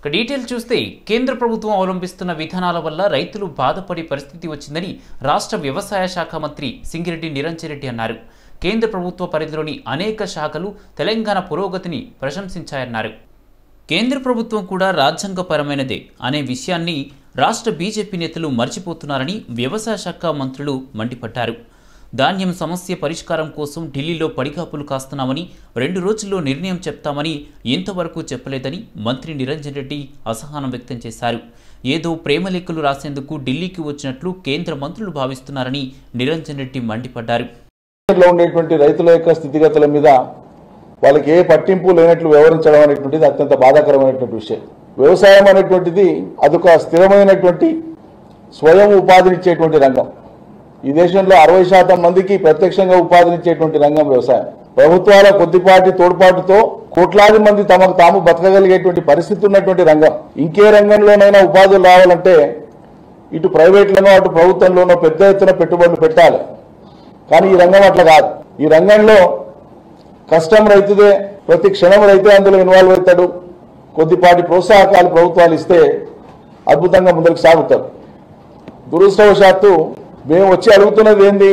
ఇక డీటెయిల్ చూస్తే కేంద్ర ప్రభుత్వం అవలంబిస్తున్న విధానాల వల్ల రైతులు బాధపడే పరిస్థితి వచ్చిందని రాష్ట్ర వ్యవసాయ శాఖ మంత్రి సింగిరెడ్డి నిరంజన్ రెడ్డి అన్నారు కేంద్ర ప్రభుత్వ పరిధిలోని అనేక శాఖలు తెలంగాణ పురోగతిని ప్రశంసించాయన్నారు కేంద్ర ప్రభుత్వం కూడా రాజ్యాంగపరమైనదే అనే విషయాన్ని రాష్ట్ర బీజేపీ నేతలు మర్చిపోతున్నారని వ్యవసాయ శాఖ మంత్రులు మండిపడ్డారు ధాన్యం సమస్య పరిష్కారం కోసం ఢిల్లీలో పడిగాపులు కాస్తున్నామని రెండు రోజుల్లో నిర్ణయం చెప్తామని ఇంతవరకు చెప్పలేదని మంత్రి నిరంజన్ రెడ్డి అసహనం వ్యక్తం చేశారు ఏదో ప్రేమ లేఖలు రాసేందుకు ఢిల్లీకి వచ్చినట్లు కేంద్ర మంత్రులు భావిస్తున్నారని నిరంజన్ రెడ్డి మండిపడ్డారు లో ఉండేటువంటి రైతుల యొక్క స్థితిగతుల మీద వాళ్ళకి ఏ పట్టింపు లేనట్లు వ్యవహరించడం అనేటువంటిది అత్యంత బాధాకరమైనటువంటి విషయం వ్యవసాయం అనేటువంటిది అదొక స్థిరమైనటువంటి స్వయం ఉపాధినిచ్చేటువంటి రంగం ఈ దేశంలో అరవై శాతం మందికి ప్రత్యక్షంగా ఉపాధినిచ్చేటువంటి రంగం వ్యవసాయం ప్రభుత్వాల కొద్దిపాటి తోడ్పాటుతో కోట్లాది మంది తమకు తాము బతకగలిగేటువంటి పరిస్థితి ఉన్నటువంటి రంగం ఇంకే రంగంలోనైనా ఉపాధులు రావాలంటే ఇటు ప్రైవేట్లోనో అటు ప్రభుత్వంలోనో పెద్ద ఎత్తున పెట్టుబడులు పెట్టాలి కానీ ఈ రంగం అట్లా కాదు ఈ రంగంలో కష్టం రైతుదే ప్రతి క్షణం రైతే అందులో ఇన్వాల్వ్ అవుతాడు కొద్దిపాటి ప్రోత్సాహకాలు ప్రభుత్వాలు ఇస్తే అద్భుతంగా ముందుకు సాగుతారు దురదృష్టవశాత్తు మేము వచ్చి అడుగుతున్నది ఏంది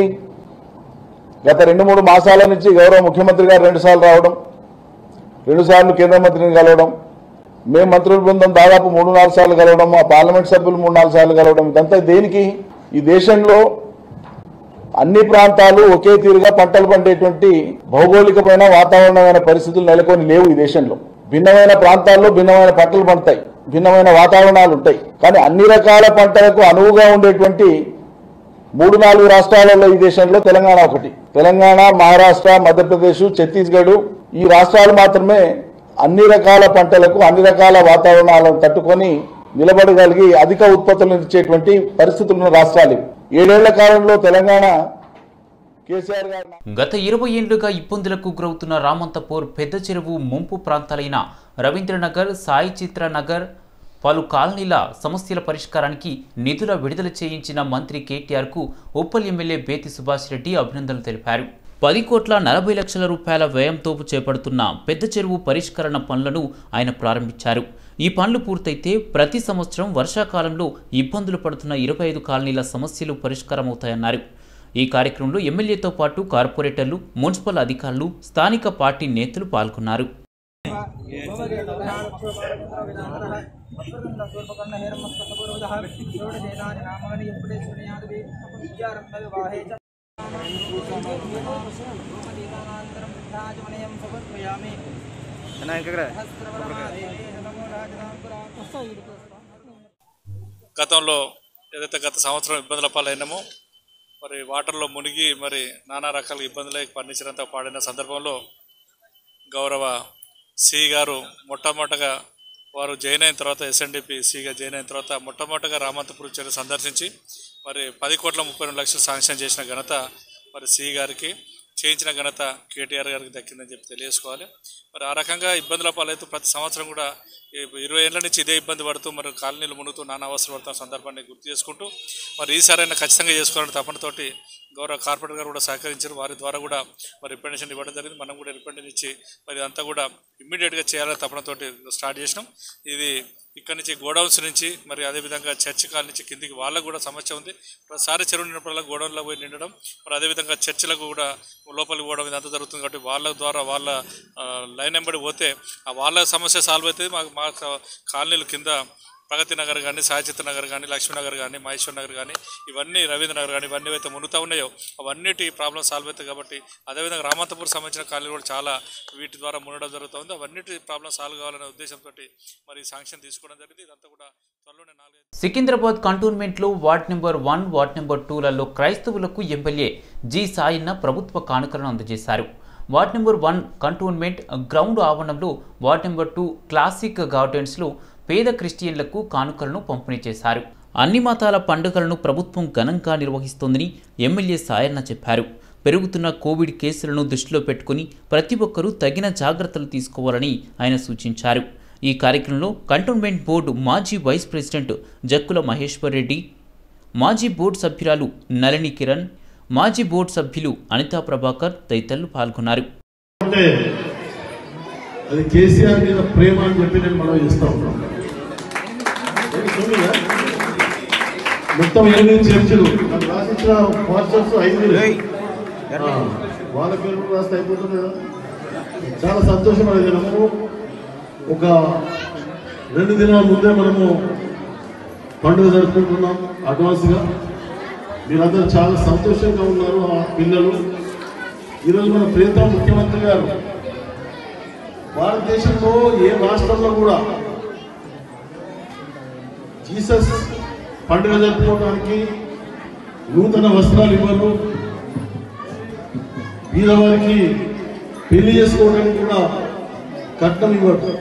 గత రెండు మూడు మాసాల నుంచి గౌరవ ముఖ్యమంత్రి గారు రెండుసార్లు రావడం రెండుసార్లు కేంద్ర మంత్రిని కలవడం మేము మంత్రుల బృందం దాదాపు మూడు నాలుగు సార్లు కలవడం మా పార్లమెంట్ సభ్యులు మూడు నాలుగు సార్లు కలవడం ఇదంతా దేనికి ఈ దేశంలో అన్ని ప్రాంతాలు ఒకే తీరుగా పంటలు పండేటువంటి భౌగోళికమైన వాతావరణమైన పరిస్థితులు నెలకొని లేవు ఈ దేశంలో భిన్నమైన ప్రాంతాల్లో భిన్నమైన పంటలు పండుతాయి భిన్నమైన వాతావరణాలు ఉంటాయి కానీ అన్ని రకాల పంటలకు అనువుగా ఉండేటువంటి మూడు నాలుగు రాష్ట్రాలలో ఈ దేశంలో తెలంగాణ ఒకటి తెలంగాణ మహారాష్ట్ర మధ్యప్రదేశ్ ఛత్తీస్గఢ్ ఈ రాష్ట్రాలు మాత్రమే అన్ని రకాల పంటలకు అన్ని రకాల వాతావరణాలను తట్టుకొని నిలబడగలిగి అధిక ఉత్పత్తులను ఇచ్చేటువంటి పరిస్థితులు ఉన్న రాష్ట్రాలు ఇవి. ఏడేళ్ల కాలంలో తెలంగాణ కేసీఆర్ గారు గత ఇరవై ఏళ్లుగా ఇబ్బందులకు గురవుతున్న రామంతపూర్ పెద్ద చెరువు ముంపు ప్రాంతాలైన రవీంద్రనగర్ సాయి చిత్ర నగర్ పలు కాలనీల సమస్యల పరిష్కారానికి నిధుల విడుదల చేయించిన మంత్రి కేటీఆర్కు ఉప్పల్ ఎమ్మెల్యే బేతి సుభాష్ రెడ్డి అభినందనలు తెలిపారు పది కోట్ల నలభై లక్షల రూపాయల వ్యయంతో చేపడుతున్న పెద్ద చెరువు పరిష్కరణ పనులను ఆయన ప్రారంభించారు ఈ పనులు పూర్తయితే ప్రతి సంవత్సరం వర్షాకాలంలో ఇబ్బందులు పడుతున్న ఇరవై ఐదు కాలనీల సమస్యలు పరిష్కారమవుతాయన్నారు ఈ కార్యక్రమంలో ఎమ్మెల్యేతో పాటు కార్పొరేటర్లు మున్సిపల్ అధికారులు స్థానిక పార్టీ నేతలు పాల్గొన్నారు గతంలో ఏదైతే గత సంవత్సరం ఇబ్బందుల పాలైనామో మరి వాటర్లో మునిగి మరి నానా రకాల ఇబ్బందులే పండించినంత పాడిన సందర్భంలో గౌరవ సి గారు మొట్టమొదటగా వారు జాయిన్ అయిన తర్వాత ఎస్ఎన్డిపి సిగా జాయిన్ అయిన తర్వాత మొట్టమొదటగా రామంతపురం చెరువు సందర్శించి మరి పది కోట్ల ముప్పై రెండు లక్షలు శాంక్షన్ చేసిన ఘనత మరి సి గారికి చేయించిన ఘనత కేటీఆర్ గారికి దక్కిందని చెప్పి తెలియజేసుకోవాలి మరి ఆ రకంగా ఇబ్బందుల పాలైతే ప్రతి సంవత్సరం కూడా ఈ ఇరవై ఏళ్ళ నుంచి ఇదే ఇబ్బంది పడుతూ మరి కాలనీలు మునుగుతూ నానా అవసరం పడుతున్న సందర్భాన్ని గుర్తు చేసుకుంటూ మరి ఈసారైనా ఖచ్చితంగా చేసుకోవాలని తపనతోటి గౌరవ కార్పొరేటర్ గారు కూడా సహకరించారు వారి ద్వారా కూడా మరి రిప్రజెంటేషన్ ఇవ్వడం జరిగింది మనం కూడా రిప్రజెంటేషన్ ఇచ్చి మరి అంతా కూడా ఇమ్మీడియట్గా చేయాలని తపనతోటి స్టార్ట్ చేసినాం ఇది ఇక్కడ నుంచి గోడౌన్స్ నుంచి మరి అదేవిధంగా చర్చి కాల నుంచి కిందికి వాళ్ళకు కూడా సమస్య ఉంది ప్రతిసారి చెరువు నిండినప్పుడల్లా గోడౌన్లో పోయి నిండడం మరి అదేవిధంగా చర్చిలకు కూడా లోపలికి పోవడం ఇదంతా జరుగుతుంది కాబట్టి వాళ్ళ ద్వారా వాళ్ళ ఆ, లైన్ వెంబడి పోతే ఆ వాళ్ళ సమస్య సాల్వ్ అవుతుంది మాకు మా కాలనీలు కింద ప్రగతి నగర్ కానీ సాయచిత్ర నగర్ కానీ లక్ష్మీనగర్ కానీ మహేశ్వర్ నగర్ కానీ ఇవన్నీ రవీంద్ర నగర్ కానీ ఇవన్నీ అయితే మునుగుతూ ఉన్నాయో అవన్నిటి ప్రాబ్లమ్ సాల్వ్ అవుతాయి కాబట్టి అదేవిధంగా రామంతపూర్ సంబంధించిన కాలనీలు కూడా చాలా వీటి ద్వారా మునగడం జరుగుతుంది అవన్నిటి ప్రాబ్లమ్ సాల్వ్ కావాలనే ఉద్దేశంతో మరి శాంక్షన్ తీసుకోవడం జరిగింది ఇదంతా కూడా త్వరలోనే నాలుగైదు సికింద్రాబాద్ కంటోన్మెంట్లో ward number one ward number టూలలో క్రైస్తవులకు ఎమ్మెల్యే జి సాయన్న ప్రభుత్వ కానుకలను అందజేశారు ward number one cantonment ground ఆవరణంలో వార్డ్ నెంబర్ టూ క్లాసిక్ గార్డెన్స్లో పేద క్రిస్టియన్లకు కానుకలను పంపిణీ చేశారు అన్ని మతాల పండుగలను ప్రభుత్వం ఘనంగా నిర్వహిస్తోందని ఎమ్మెల్యే సాయన్న చెప్పారు పెరుగుతున్న కోవిడ్ కేసులను దృష్టిలో పెట్టుకుని ప్రతి ఒక్కరూ తగిన జాగ్రత్తలు తీసుకోవాలని ఆయన సూచించారు ఈ కార్యక్రమంలో కంటోన్మెంట్ బోర్డు మాజీ వైస్ ప్రెసిడెంట్ జక్కుల మహేశ్వర్ రెడ్డి మాజీ బోర్డు సభ్యురాలు నళిని కిరణ్ మాజీ బోర్డు సభ్యులు అనితా ప్రభాకర్ తదితరులు పాల్గొన్నారు అంటే అది కేసీఆర్ మీద ప్రేమ అని చెప్పి నేను మనం ఇస్తా ఉన్నాం తొమ్మిదా? మొత్తం ఎనిమిది చర్చిలు నాకు రాసిచ్చిన పాస్టర్స్ ఐదు ఆ, వాళ్ళ పేరు కూడా రాస్తే అయిపోతుంది కదా చాలా సంతోషమైన దినము ఒక రెండు దినాల ముందే మనము పండుగ జరుపుకుంటున్నాం అడ్వాన్స్గా మీరందరూ చాలా సంతోషంగా ఉన్నారు ఆ పిల్లలు ఈరోజు మన ప్రియతమ ముఖ్యమంత్రి గారు భారతదేశంలో ఏ రాష్ట్రంలో కూడా జీసస్ పండుగ జరుపుకోవడానికి నూతన వస్త్రాలు ఇవ్వరు బీదవారికి పెళ్లి చేసుకోవడానికి కూడా కట్నం ఇవ్వరు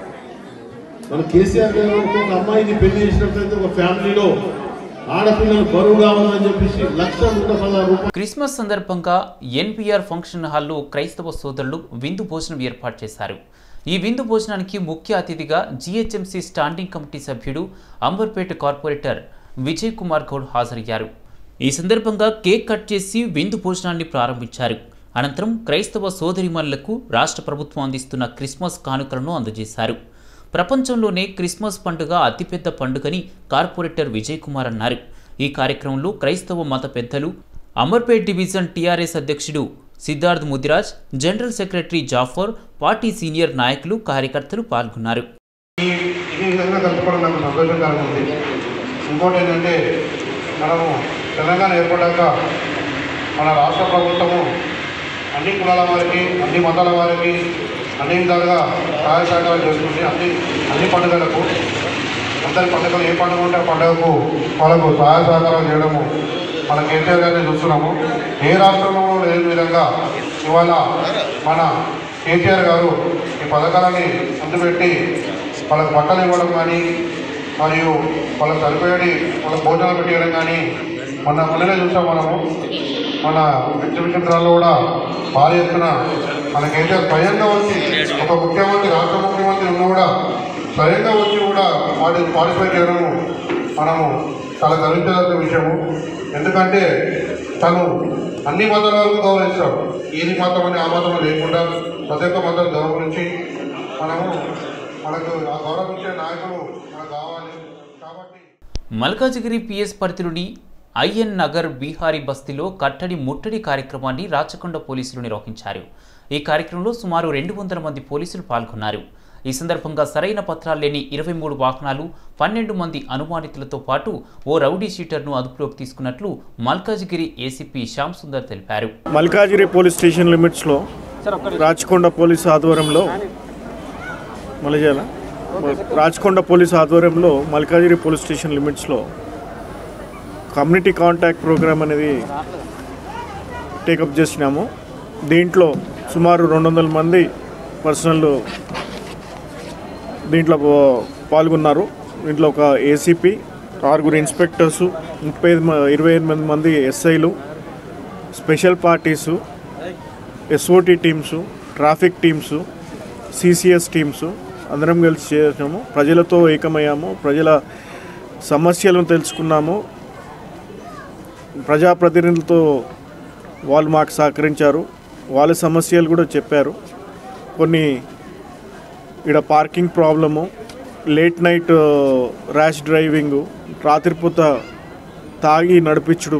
మన కేసీఆర్ గారు ఒక అమ్మాయిని పెళ్లి చేసినట్లయితే ఒక ఫ్యామిలీలో ఆడపిల్లలు బరువు కావాలని చెప్పేసి లక్ష నూట పదహారు రూపాయలు క్రిస్మస్ సందర్భంగా ఎన్పిఆర్ ఫంక్షన్ హాల్లో క్రైస్తవ సోదరులు విందు భోజనం ఏర్పాటు చేశారు ఈ విందు భోజనానికి ముఖ్య అతిథిగా జీహెచ్ఎంసీ స్టాండింగ్ కమిటీ సభ్యుడు అంబర్పేట కార్పొరేటర్ విజయ్ కుమార్ గౌడ్ హాజరయ్యారు ఈ సందర్భంగా కేక్ కట్ చేసి విందు భోజనాన్ని ప్రారంభించారు అనంతరం క్రైస్తవ సోదరిమణులకు రాష్ట్ర ప్రభుత్వం అందిస్తున్న క్రిస్మస్ కానుకలను అందజేశారు ప్రపంచంలోనే క్రిస్మస్ పండుగ అతిపెద్ద పండుగని కార్పొరేటర్ విజయ్ కుమార్ అన్నారు ఈ కార్యక్రమంలో క్రైస్తవ మత పెద్దలు అమర్పేట్ డివిజన్ టీఆర్ఎస్ అధ్యక్షుడు Siddharth Mudiraj general secretary Jafar party senior నాయకులు కార్యకర్తలు పాల్గొన్నారు ఈ ఈ విధంగా కలుపుకోవడం నాకు సంతోషకరంగా ఉంది ఇంకోటి ఏంటంటే మనము తెలంగాణ ఏర్పడ్డాక మన రాష్ట్ర ప్రభుత్వము అన్ని కులాల వారికి అన్ని మతాల వారికి అన్ని విధాలుగా సహాయ సహకారాలు చేస్తుంది అన్ని అన్ని పండుగలకు అందరి పండుగలు ఏ పండుగ ఉంటే ఆ పండుగకు వాళ్ళకు సహాయ సహకారాలు చేయడము మన కేసీఆర్ గారిని చూస్తున్నాము ఏ రాష్ట్రంలో లేని విధంగా ఇవాళ మన కేసీఆర్ గారు ఈ పథకాలని ముందుపెట్టి వాళ్ళకి బట్టలు ఇవ్వడం కానీ మరియు వాళ్ళకి సరిపోయేది వాళ్ళకి భోజనాలు పెట్టియడం కానీ మొన్న మొన్ననే చూసాం మనము మన ఎగ్జిబిషన్ డ్రాలో కూడా భారీ ఎత్తున మన కేసీఆర్ స్వయంగా వచ్చి ఒక ముఖ్యమంత్రి రాష్ట్ర ముఖ్యమంత్రి ఉన్న కూడా స్వయంగా వచ్చి కూడా వాటి పార్టిసిపేట్ చేయడము మనము చాలా గర్వించాల్సిన విషయము ఎందుకంటే తను అన్ని మతాల వరకు గౌరవిస్తాడు ఈ మతం అని ఆ మతం అని లేకుండా ప్రతి ఒక్క మతం గౌరవించి మనము మనకు ఆ గౌరవించే నాయకులు మనకు కావాలి కాబట్టి మల్కాజిగిరి పిఎస్ పరిధిలోని ఐఎన్ నగర్ బీహారీ బస్తీలో కట్టడి ముట్టడి కార్యక్రమాన్ని రాచకొండ పోలీసులు నిర్వహించారు ఈ కార్యక్రమంలో సుమారు రెండు వందల మంది పోలీసులు పాల్గొన్నారు ఈ సందర్భంగా సరైన పత్రాలు లేని ఇరవై మూడు వాహనాలు పన్నెండు మంది అనుమానితులతో పాటు ఓ రౌడీ షీటర్ను అదుపులోకి తీసుకున్నట్లు మల్కాజిగిరి ఏసీపీ శ్యామ్ సుందర్ తెలిపారు మల్కాజిరి పోలీస్ స్టేషన్ లిమిట్స్లో రాచకొండ పోలీస్ ఆధ్వర్యంలో మలజాల రాచకొండ పోలీస్ ఆధ్వర్యంలో మల్కాజిరి పోలీస్ స్టేషన్ లిమిట్స్లో కమ్యూనిటీ కాంటాక్ట్ ప్రోగ్రామ్ అనేది టేకప్ చేసినాము దీంట్లో సుమారు రెండు వందల మంది పర్సనల్ దీంట్లో పా- పాల్గొన్నారు దీంట్లో ఒక ఏసీపీ ఆరుగురు ఇన్స్పెక్టర్సు ముప్పై ఐదు మ- ఇరవై ఎనిమిది మంది ఎస్ఐలు special parties SOT teams traffic teams CCS teams అందరం కలిసి చేసాము ప్రజలతో ఏకమయ్యాము ప్రజల సమస్యలను తెలుసుకున్నాము ప్రజాప్రతినిధులతో వాళ్ళు మాకు సహకరించారు వాళ్ళ సమస్యలు కూడా చెప్పారు కొన్ని ఇక్కడ parking problem late night rash driving రాత్రిపూత తాగి నడిపించడు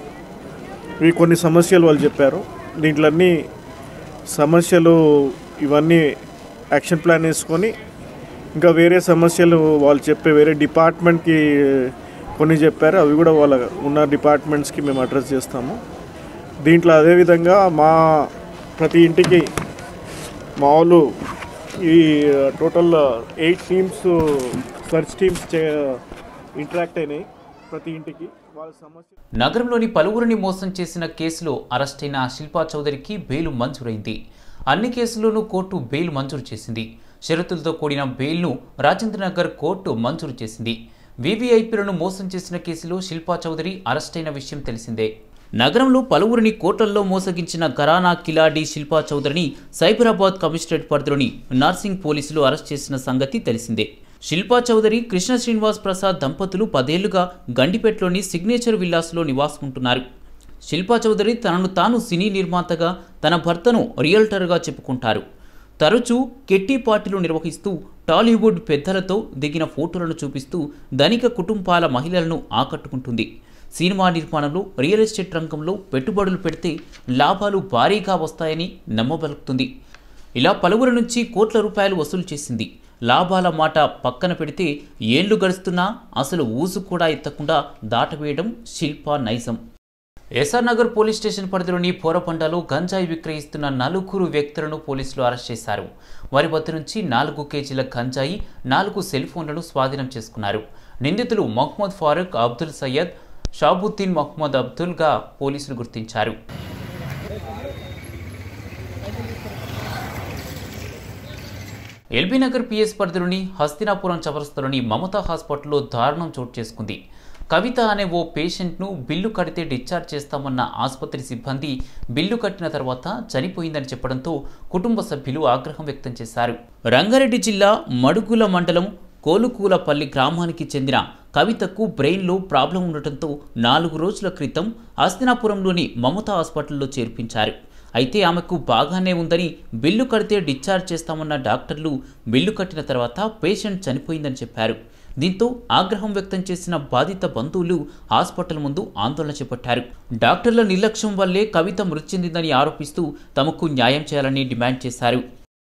ఇవి కొన్ని సమస్యలు వాళ్ళు చెప్పారు దీంట్లో అన్ని సమస్యలు ఇవన్నీ యాక్షన్ ప్లాన్ వేసుకొని ఇంకా వేరే సమస్యలు వాళ్ళు చెప్పే వేరే డిపార్ట్మెంట్కి కొన్ని చెప్పారు అవి కూడా వాళ్ళ ఉన్న డిపార్ట్మెంట్స్కి మేము అడ్రస్ చేస్తాము దీంట్లో అదేవిధంగా మా ప్రతి ఇంటికి మా వాళ్ళు ఈ total eight teams search teams interact అయినాయి ప్రతి ఇంటికి వాళ్ళ సమస్య నగరంలోని పలువురిని మోసం చేసిన కేసులో అరెస్టైన శిల్పా చౌదరికి బెయిల్ మంజూరైంది అన్ని కేసుల్లోనూ కోర్టు బెయిల్ మంజూరు చేసింది షరతులతో కూడిన బెయిల్ను రాజేంద్రనగర్ కోర్టు మంజూరు చేసింది వీవీఐపీలను మోసం చేసిన కేసులో శిల్పా చౌదరి అరెస్టైన విషయం తెలిసిందే నగరంలో పలువురిని కోర్టుల్లో మోసగించిన ఘరానా కిలాడి శిల్పా చౌదరిని సైబరాబాద్ కమిషనరేట్ పరిధిలోని నార్సింగ్ పోలీసులు అరెస్ట్ చేసిన సంగతి తెలిసిందే శిల్పా చౌదరి కృష్ణ శ్రీనివాస్ ప్రసాద్ దంపతులు పదేళ్లుగా గండిపేటలోని సిగ్నేచర్ విల్లాస్లో నివాసముంటున్నారు శిల్పా చౌదరి తనను తాను సినీ నిర్మాతగా తన భర్తను రియల్టర్గా చెప్పుకుంటారు తరచూ కెట్టి పార్టీలు నిర్వహిస్తూ టాలీవుడ్ పెద్దలతో దిగిన ఫోటోలను చూపిస్తూ ధనిక కుటుంబాల మహిళలను ఆకట్టుకుంటుంది సినిమా నిర్మాణంలో రియల్ ఎస్టేట్ రంగంలో పెట్టుబడులు పెడితే లాభాలు భారీగా వస్తాయని నమ్మబలుకుతుంది ఇలా పలువురి నుంచి కోట్ల రూపాయలు వసూలు చేసింది లాభాల మాట పక్కన పెడితే ఏళ్లు గడుస్తున్నా అసలు ఊసు కూడా ఎత్తకుండా దాటవేయడం శిల్ప నైజం ఎస్ఆర్ నగర్ పోలీస్ స్టేషన్ పరిధిలోని పోరపండలో గంజాయి విక్రయిస్తున్న నలుగురు వ్యక్తులను పోలీసులు అరెస్ట్ చేశారు వారి వద్ద నుంచి నాలుగు కేజీల గంజాయి నాలుగు సెల్ ఫోన్లను స్వాధీనం చేసుకున్నారు నిందితులు మహమ్మద్ ఫారూక్ అబ్దుల్ సయ్యద్ షాబుద్దీన్ మహమ్మద్ అబ్దుల్గా పోలీసులు గుర్తించారు ఎల్బీ నగర్ పిఎస్ పరిధిలోని హస్తినాపురం చవరస్తలోని మమతా హాస్పిటల్లో దారుణం చోటు చేసుకుంది కవిత అనే ఓ పేషెంట్ను బిల్లు కడితే డిశ్చార్జ్ చేస్తామన్న ఆసుపత్రి సిబ్బంది బిల్లు కట్టిన తర్వాత చనిపోయిందని చెప్పడంతో కుటుంబ సభ్యులు ఆగ్రహం వ్యక్తం చేశారు రంగారెడ్డి జిల్లా మడుగుల మండలం కోలుకూలపల్లి గ్రామానికి చెందిన కవితకు బ్రెయిన్లో ప్రాబ్లం ఉండటంతో నాలుగు రోజుల క్రితం హస్తినాపురంలోని మమతా హాస్పిటల్లో చేర్పించారు అయితే ఆమెకు బాగానే ఉందని బిల్లు కడితే డిశ్చార్జ్ చేస్తామన్న డాక్టర్లు బిల్లు కట్టిన తర్వాత పేషెంట్ చనిపోయిందని చెప్పారు దీంతో ఆగ్రహం వ్యక్తం చేసిన బాధిత బంధువులు హాస్పిటల్ ముందు ఆందోళన చేపట్టారు డాక్టర్ల నిర్లక్ష్యం వల్లే కవిత మృతి చెందిందని ఆరోపిస్తూ తమకు న్యాయం చేయాలని డిమాండ్ చేశారు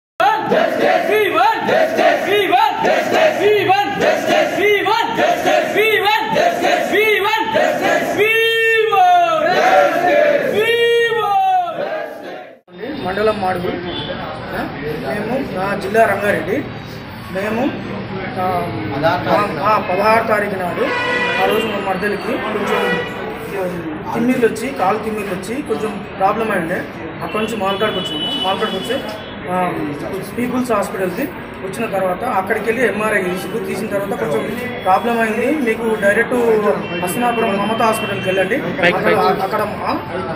మండలం మాడుగు ఆ, మేము ఆ, జిల్లా రంగారెడ్డి మేము ఆ, ఆ, పదహారు తారీఖు నాడు ఆ రోజు మా మర్దలకి కొంచెం తిమ్మిర్లు వచ్చి కాలు తిమ్మిర్లు వచ్చి కొంచెం ప్రాబ్లం అయిండే అక్కడ నుంచి మాల్కాడ్కి వచ్చాము మాల్కాడ్కి వచ్చి ఆ, పీపుల్స్ హాస్పిటల్కి వచ్చిన తర్వాత అక్కడికి వెళ్ళి ఎంఆర్ఐ తీసి తీసిన తర్వాత కొంచెం ప్రాబ్లం అయింది మీకు డైరెక్ట్ హస్తినాపురం మమతా హాస్పిటల్కి వెళ్ళండి అక్కడ అక్కడ ఆ,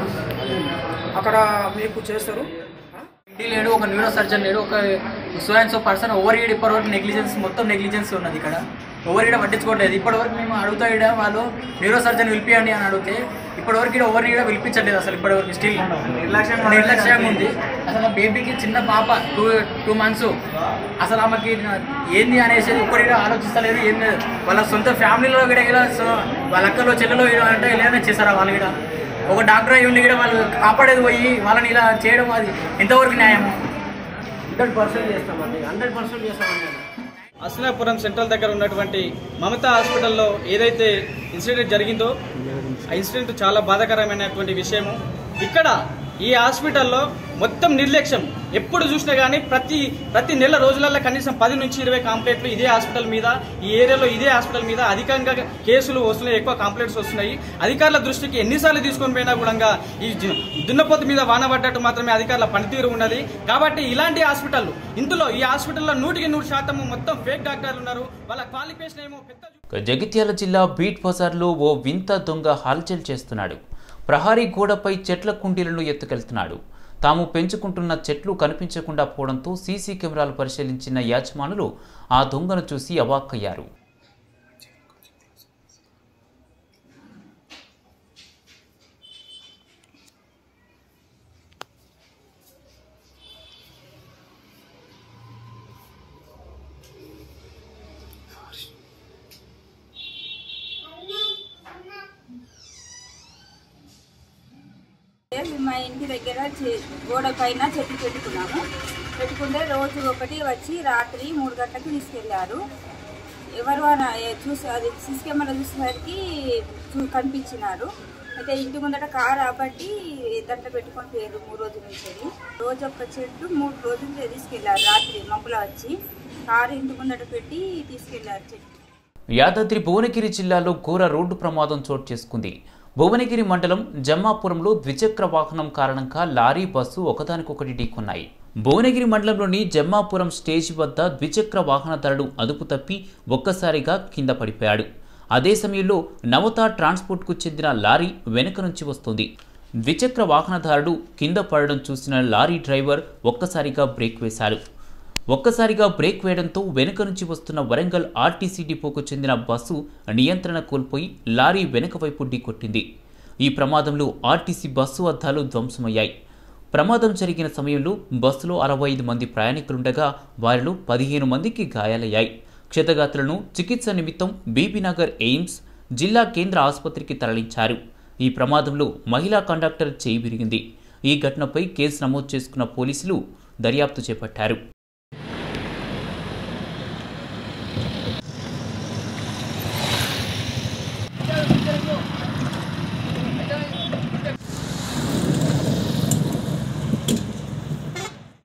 అక్కడ మీకు చేస్తారు ఆ? ఎండి లేడు ఒక న్యూరో సర్జన్ లేడు ఒక ఇన్సూరెన్స్ పర్సన్ ఓవర్ ఈడ్ ఇప్పటివరకు నెగ్లిజెన్స్ మొత్తం నెగ్లిజెన్స్ ఉన్నది ఇక్కడ ఓవర్ ఈడ పట్టించుకోవట్లేదు ఇప్పటివరకు మేము అడుగుతా ఈడ వాళ్ళు న్యూరో సర్జన్ పిలిపియండి అని అడిగితే ఇప్పటివరకు ఇక్కడ ఓవర్ ఈడ పిలిపించట్లేదు అసలు ఇప్పటివరకు స్టిల్ నిర్లక్ష్యంగా నిర్లక్ష్యంగా ఉంది అసలు ఆ బేబీకి చిన్న పాప టూ టూ మంత్స్ అసలు ఆమెకి ఏంది అనేసి ఒక్కడి కూడా ఆలోచిస్తలేరు ఏం లేదు వాళ్ళ సొంత ఫ్యామిలీలో కూడా ఇలా సో వాళ్ళ అక్కలో చెల్లెలో ఇలా అంటే ఇలా చేస్తారా వాళ్ళు కూడా ఒక డాక్టర్ అయి ఉండి కూడా వాళ్ళు కాపాడేది పోయి వాళ్ళని ఇలా చేయడం అది ఎంతవరకు న్యాయము హండ్రెడ్ పర్సెంట్ చేస్తామండి హండ్రెడ్ పర్సెంట్ చేస్తామండి అస్నాపురం సెంట్రల్ దగ్గర ఉన్నటువంటి మమతా హాస్పిటల్లో ఏదైతే ఇన్సిడెంట్ జరిగిందో ఆ ఇన్సిడెంట్ చాలా బాధాకరమైనటువంటి విషయము ఇక్కడ ఈ హాస్పిటల్లో మొత్తం నిర్లక్ష్యం ఎప్పుడు చూసినా కానీ ప్రతి ప్రతి నెల రోజులలో కనీసం పది నుంచి ఇరవై కంప్లైంట్లు ఇదే హాస్పిటల్ మీద ఈ ఏరియాలో ఇదే హాస్పిటల్ మీద అధికంగా కేసులు వస్తున్నాయి ఎక్కువ కంప్లైంట్స్ వస్తున్నాయి అధికారుల దృష్టికి ఎన్నిసార్లు తీసుకొని పోయినా కూడా ఈ జ- దున్నపోతు మీద వాన పడ్డట్టు మాత్రమే అధికారుల పనితీరు ఉన్నది కాబట్టి ఇలాంటి హాస్పిటల్ ఇందులో ఈ హాస్పిటల్లో నూటికి నూరు శాతం మొత్తం ఫేక్ డాక్టర్లు ఉన్నారు వాళ్ళ క్వాలిఫికేషన్ ఏమో పెద్ద జగిత్యాల జిల్లా బీట్ బజార్లో ఓ వింత దొంగ హల్చల్ చేస్తున్నాడు ప్రహారీ గోడపై చెట్ల కుండీలను ఎత్తుకెళ్తున్నాడు తాము పెంచుకుంటున్న చెట్లు కనిపించకుండా పోవడంతో సీసీ కెమెరాలు పరిశీలించిన యాజమానులు ఆ దొంగను చూసి అవాక్కయ్యారు మేము మా ఇంటి దగ్గర చె- గోడ పైన చెట్టు పెట్టుకున్నాము పెట్టుకుంటే రోజు ఒకటి వచ్చి రాత్రి మూడు గంటలకు తీసుకెళ్లారు ఎవరు అని ఏ- చూసి అది సీసీ కెమెరా చూసేసరికి చూ- కనిపించినారు అయితే ఇంటి ముందట కారు ఆపట్టి దంట పెట్టుకొని పోయారు మూడు రోజుల నుంచి రోజు ఒక చెట్టు మూడు రోజులు తీసుకెళ్లారు రాత్రి మబ్బులో వచ్చి కారు ఇంటి ముందట పెట్టి తీసుకెళ్లారు చెట్టు యాదాద్రి భువనగిరి జిల్లాలో ఘోర రోడ్డు ప్రమాదం చోటు చేసుకుంది భువనగిరి మండలం జమ్మాపురంలో ద్విచక్ర వాహనం కారణంగా లారీ బస్సు ఒకదానికొకటి ఢీకొన్నాయి భువనగిరి మండలంలోని జమ్మాపురం స్టేజ్ వద్ద ద్విచక్ర వాహనదారుడు అదుపు తప్పి ఒక్కసారిగా కింద పడిపోయాడు అదే సమయంలో నవత ట్రాన్స్పోర్ట్కు చెందిన లారీ వెనుక నుంచి వస్తుంది ద్విచక్ర వాహనదారుడు కింద పడడం చూసిన లారీ డ్రైవర్ ఒక్కసారిగా బ్రేక్ వేశాడు ఒక్కసారిగా బ్రేక్ వేయడంతో వెనుక నుంచి వస్తున్న వరంగల్ ఆర్టీసీ డిపోకు చెందిన బస్సు నియంత్రణ కోల్పోయి లారీ వెనుక వైపు ఢీకొట్టింది ఈ ప్రమాదంలో ఆర్టీసీ బస్సు అద్దాలు ధ్వంసమయ్యాయి ప్రమాదం జరిగిన సమయంలో బస్సులో అరవై ఐదు మంది ప్రయాణికులుండగా వారిలో పదిహేను మందికి గాయాలయ్యాయి క్షతగాత్రులను చికిత్స నిమిత్తం బీబీనగర్ ఎయిమ్స్ జిల్లా కేంద్ర ఆసుపత్రికి తరలించారు ఈ ప్రమాదంలో మహిళా కండక్టర్ చేయి విరిగింది ఈ ఘటనపై కేసు నమోదు చేసుకున్న పోలీసులు దర్యాప్తు చేపట్టారు